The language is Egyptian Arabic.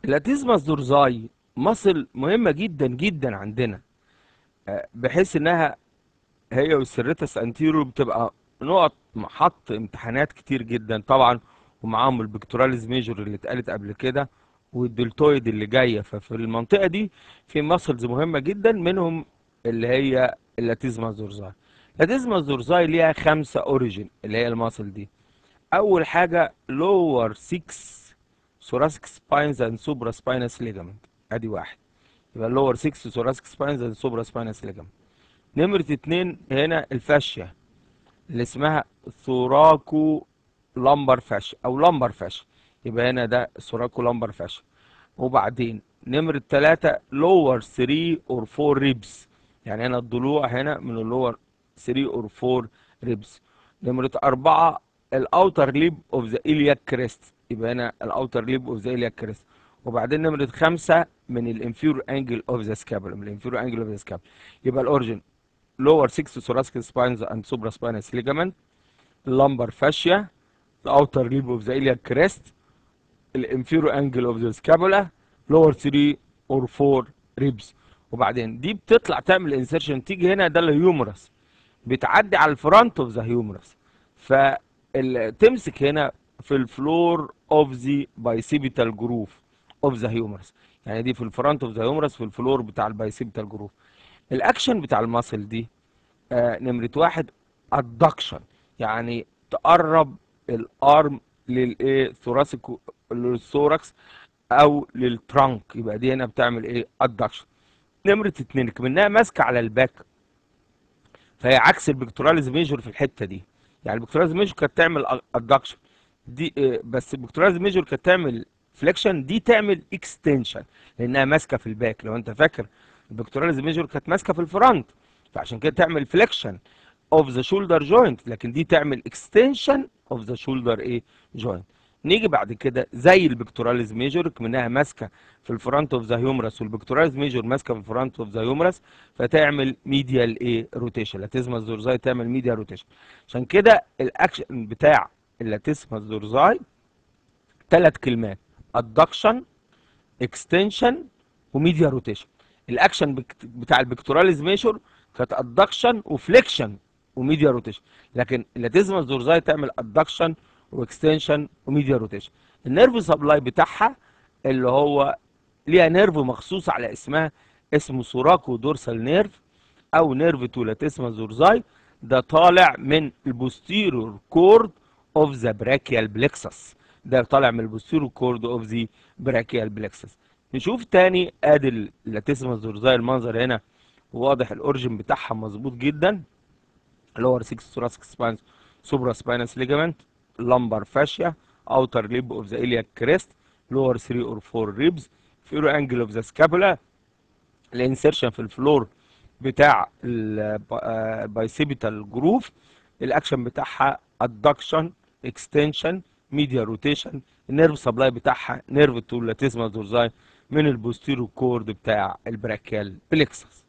اللاتيزماس دورزاي مصل مهمة جدا جدا عندنا آه، بحيث انها هي والسيريتس انتيرو بتبقى نقط محط امتحانات كتير جدا طبعا ومعاهم البكتوراليز ميجور اللي اتقالت قبل كده والدلتويد اللي جايه ففي المنطقه دي في ماسلز مهمه جدا منهم اللي هي اللاتيزماس دورزاي اللاتيزماس دورزاي ليها خمسه اوريجين اللي هي الماسل دي اول حاجه لور 6 thoracic spines and supraspinous ligament ادي واحد يبقى اللور 6 thoracic spines and supraspinous ligament نمرة اتنين هنا الفاشية اللي اسمها ثوراكو لمبر فاشيا او لمبر فاشيا يبقى هنا ده ثوراكو لمبر فاشيا وبعدين نمرة تلاتة لور 3 اور 4 ريبس يعني هنا الضلوع هنا من اللور 3 اور 4 ريبس نمرة أربعة الاوتر ليب اوف ذا إلياك كريست يبقى هنا الاوتر ليب اوف ذا إلياك كريست وبعدين نمرة خمسة من الانفيرو انجل اوف ذا سكابل من الانفيرو انجل اوف ذا سكابل يبقى الاوريجن lower 6 thoracic spines and supraspinous ligament lumbar fascia the outer lip of the iliac crest الانفيرو انجل اوف ذا سكابولا lower 3 or 4 ribs وبعدين دي بتطلع تعمل انسيرشن تيجي هنا ده الهيومرس بتعدي على الفرونت اوف ذا هيومرس فتمسك هنا في الفلور اوف ذا بايسيبيتال جروف اوف ذا هيومرس يعني دي في الفرونت اوف ذا هيومرس في الفلور بتاع البايسيبيتال جروف الاكشن بتاع الماسل دي آه نمرة واحد ادكشن يعني تقرب الارم للايه ثوراسيك للثوركس او للترانك يبقى دي هنا بتعمل ايه ادكشن نمرة اتنين كمنها ماسكة على الباك فهي عكس البكتوراليز ميجور في الحتة دي يعني البكتوراليز ميجور كانت تعمل ادكشن دي آه بس البكتوراليز ميجور كانت تعمل فليكشن دي تعمل اكستنشن لانها ماسكة في الباك لو انت فاكر البكتوراليز ميجور كانت ماسكه في الفرونت فعشان كده تعمل فليكشن اوف ذا شولدر جوينت لكن دي تعمل اكستنشن اوف ذا شولدر ايه جوينت نيجي بعد كده زي البكتوراليز ميجور منها ماسكه في الفرونت اوف ذا هيومرس والبكتوراليز ميجور ماسكه في الفرونت اوف ذا هيومرس فتعمل ميديال ايه روتيشن لاتيزماس دورزاي تعمل ميديال روتيشن عشان كده الاكشن بتاع اللاتيزماس دورزاي ثلاث كلمات ادكشن اكستنشن وميديا روتيشن الاكشن بتاع البكتوراليز ميجور كانت ادكشن وفليكشن وميديا روتيشن لكن اللاتيزماس دورزاي تعمل ادكشن واكستنشن وميديا روتيشن النيرف سبلاي بتاعها اللي هو ليها نيرف مخصوص على اسمها اسمه سوراكو دورسال نيرف او نيرف تو لاتيزماس دورزاي ده طالع من البوستيرور كورد اوف ذا براكيال بلكسس ده طالع من البوستيرور كورد اوف ذا براكيال بلكسس نشوف تاني ادي اللاتيسماس دورزاي المنظر هنا واضح الاورجن بتاعها مظبوط جدا لور 6 ثوراسيك سباينس سوبرا سباينس ليجامنت لمبر فاشيا اوتر ليب اوف ذا الياك كريست لور 3 اور 4 ريبز فيرو انجل اوف ذا سكابولا الانسيرشن في الفلور بتاع البايسيبيتال جروف الاكشن بتاعها ادكشن اكستنشن ميديا روتيشن النيرف سبلاي بتاعها نيرف تو لاتيزماس دورزاي من البوستيرو كورد بتاع البراكيال بليكسس